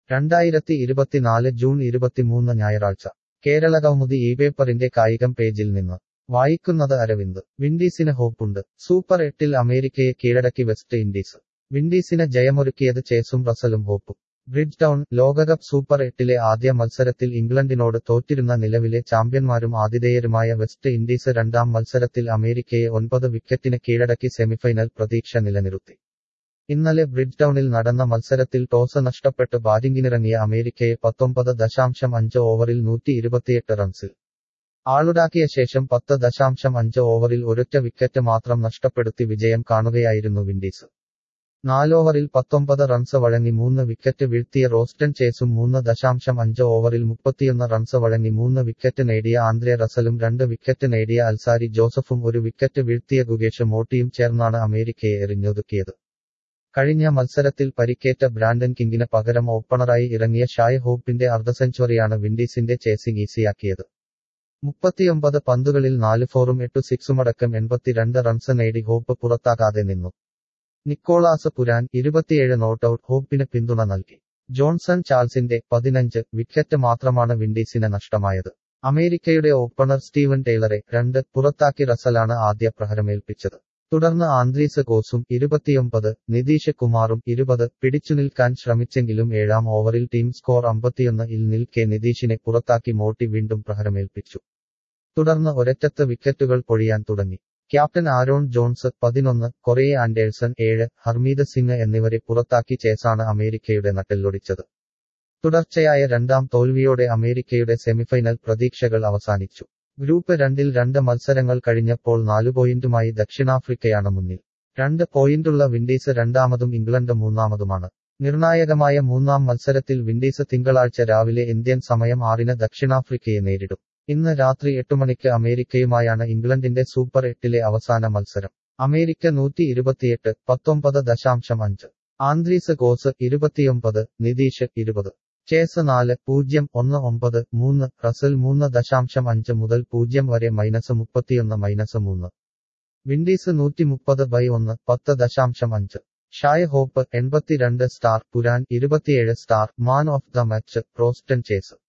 രണ്ടായിരത്തി ഇരുപത്തിനാല് ജൂൺ ഇരുപത്തിമൂന്ന് ഞായറാഴ്ച കേരള കൗമുദി ഈ പേപ്പറിന്റെ കായികം പേജിൽ നിന്ന് വായിക്കുന്നത് അരവിന്ദ് വിൻഡീസിന് ഹോപ്പുണ്ട് സൂപ്പർ എട്ടിൽ അമേരിക്കയെ കീഴടക്കി വെസ്റ്റ് ഇൻഡീസ് വിൻഡീസിന് ജയമൊരുക്കിയത് ചേസും റസലും ഹോപ്പും ബ്രിഡ്ജ് ടൗൺ ലോകകപ്പ് സൂപ്പർ എട്ടിലെ ആദ്യ മത്സരത്തിൽ ഇംഗ്ലണ്ടിനോട് തോറ്റിരുന്ന നിലവിലെ ചാമ്പ്യന്മാരും ആതിഥേയരുമായ വെസ്റ്റ് ഇൻഡീസ് രണ്ടാം മത്സരത്തിൽ അമേരിക്കയെ ഒൻപത് വിക്കറ്റിന് കീഴടക്കി സെമിഫൈനൽ പ്രതീക്ഷ നിലനിർത്തി ഇന്നലെ ബ്രിഡ്ജ് ടൗണിൽ നടന്ന മത്സരത്തിൽ ടോസ് നഷ്ടപ്പെട്ട് ബാറ്റിംഗിനിറങ്ങിയ അമേരിക്കയെ പത്തൊമ്പത് ദശാംശം അഞ്ച് ഓവറിൽ നൂറ്റി ഇരുപത്തിയെട്ട് റൺസിൽ ആളുടാക്കിയ ശേഷം പത്ത് ദശാംശം അഞ്ച് ഓവറിൽ ഒരൊറ്റ വിക്കറ്റ് മാത്രം നഷ്ടപ്പെടുത്തി വിജയം കാണുകയായിരുന്നു വിൻഡീസ് നാലോവറിൽ പത്തൊമ്പത് റൺസ് വഴങ്ങി മൂന്ന് വിക്കറ്റ് വീഴ്ത്തിയ റോസ്റ്റൺ ചേസും മൂന്ന് ദശാംശം അഞ്ച് ഓവറിൽ മുപ്പത്തിയൊന്ന് റൺസ് വഴങ്ങി മൂന്ന് വിക്കറ്റ് നേടിയ ആന്ദ്രെ റസലും രണ്ട് വിക്കറ്റ് നേടിയ അൽസാരി ജോസഫും ഒരു വിക്കറ്റ് വീഴ്ത്തിയ ഗുഗേഷ് മോട്ടിയും ചേർന്നാണ് അമേരിക്കയെ എറിഞ്ഞൊതുക്കിയത് കഴിഞ്ഞ മത്സരത്തിൽ പരിക്കേറ്റ ബ്രാൻഡൻ കിങ്ങിന് പകരം ഓപ്പണറായി ഇറങ്ങിയ ഷായ് ഹോപ്പിന്റെ അർദ്ധസെഞ്ചുറിയാണ് വിൻഡീസിന്റെ ചേസിംഗ് ഈസിയാക്കിയത് മുപ്പത്തിയൊമ്പത് പന്തുകളിൽ നാല് ഫോറും എട്ടു സിക്സുമടക്കം എൺപത്തിരണ്ട് റൺസ് നേടി ഹോപ്പ് പുറത്താകാതെ നിന്നു നിക്കോളാസ് പുരാൻ ഇരുപത്തിയേഴ് നോട്ടൌട്ട് ഹോപ്പിന് പിന്തുണ നൽകി ജോൺസൺ ചാൾസിന്റെ പതിനഞ്ച് വിക്കറ്റ് മാത്രമാണ് വിൻഡീസിന് നഷ്ടമായത് അമേരിക്കയുടെ ഓപ്പണർ സ്റ്റീവൻ ടൈലറെ രണ്ട് പുറത്താക്കി റസലാണ് ആദ്യ പ്രഹരമേൽപ്പിച്ചത് തുടർന്ന് ആന്ത്രീസ് ഗോസും ഇരുപത്തിയൊമ്പത് നിതീഷ് കുമാറും ഇരുപത് പിടിച്ചുനിൽക്കാൻ ശ്രമിച്ചെങ്കിലും ഏഴാം ഓവറിൽ ടീം സ്കോർ അമ്പത്തിയൊന്ന് ഇൽ നിൽക്കെ നിതീഷിനെ പുറത്താക്കി മോട്ടി വീണ്ടും പ്രഹരമേൽപ്പിച്ചു തുടർന്ന് ഒരറ്റത്ത് വിക്കറ്റുകൾ പൊഴിയാൻ തുടങ്ങി ക്യാപ്റ്റൻ ആരോൺ ജോൺസ് പതിനൊന്ന് കൊറേ ആൻഡേഴ്സൺ ഏഴ് ഹർമീത് സിംഗ് എന്നിവരെ പുറത്താക്കി ചേസാണ് അമേരിക്കയുടെ നട്ടെല്ലൊടിച്ചത് തുടർച്ചയായ രണ്ടാം തോൽവിയോടെ അമേരിക്കയുടെ സെമിഫൈനൽ പ്രതീക്ഷകൾ അവസാനിച്ചു ഗ്രൂപ്പ് രണ്ടിൽ രണ്ട് മത്സരങ്ങൾ കഴിഞ്ഞപ്പോൾ നാലു പോയിന്റുമായി ദക്ഷിണാഫ്രിക്കയാണ് മുന്നിൽ രണ്ട് പോയിന്റുള്ള വിൻഡീസ് രണ്ടാമതും ഇംഗ്ലണ്ട് മൂന്നാമതുമാണ് നിർണായകമായ മൂന്നാം മത്സരത്തിൽ വിൻഡീസ് തിങ്കളാഴ്ച രാവിലെ ഇന്ത്യൻ സമയം ആറിന് ദക്ഷിണാഫ്രിക്കയെ നേരിടും ഇന്ന് രാത്രി എട്ട് മണിക്ക് അമേരിക്കയുമായാണ് ഇംഗ്ലണ്ടിന്റെ സൂപ്പർ എട്ടിലെ അവസാന മത്സരം അമേരിക്ക നൂറ്റി ഇരുപത്തിയെട്ട് പത്തൊമ്പത് ദശാംശം അഞ്ച് ആന്ത്രീസ് ഗോസ് ഇരുപത്തിയൊമ്പത് നിതീഷ് ഇരുപത് ചേസ് നാല് പൂജ്യം ഒന്ന് ഒമ്പത് മൂന്ന് റസൽ മൂന്ന് ദശാംശം അഞ്ച് മുതൽ പൂജ്യം വരെ മൈനസ് മുപ്പത്തിയൊന്ന് മൈനസ് മൂന്ന് വിൻഡീസ് നൂറ്റി മുപ്പത് ബൈ ഒന്ന് പത്ത് ദശാംശം അഞ്ച് ഷായ് ഹോപ്പ് എൺപത്തിരണ്ട് സ്റ്റാർ പുരാൻ ഇരുപത്തിയേഴ് star man of the match Roston chase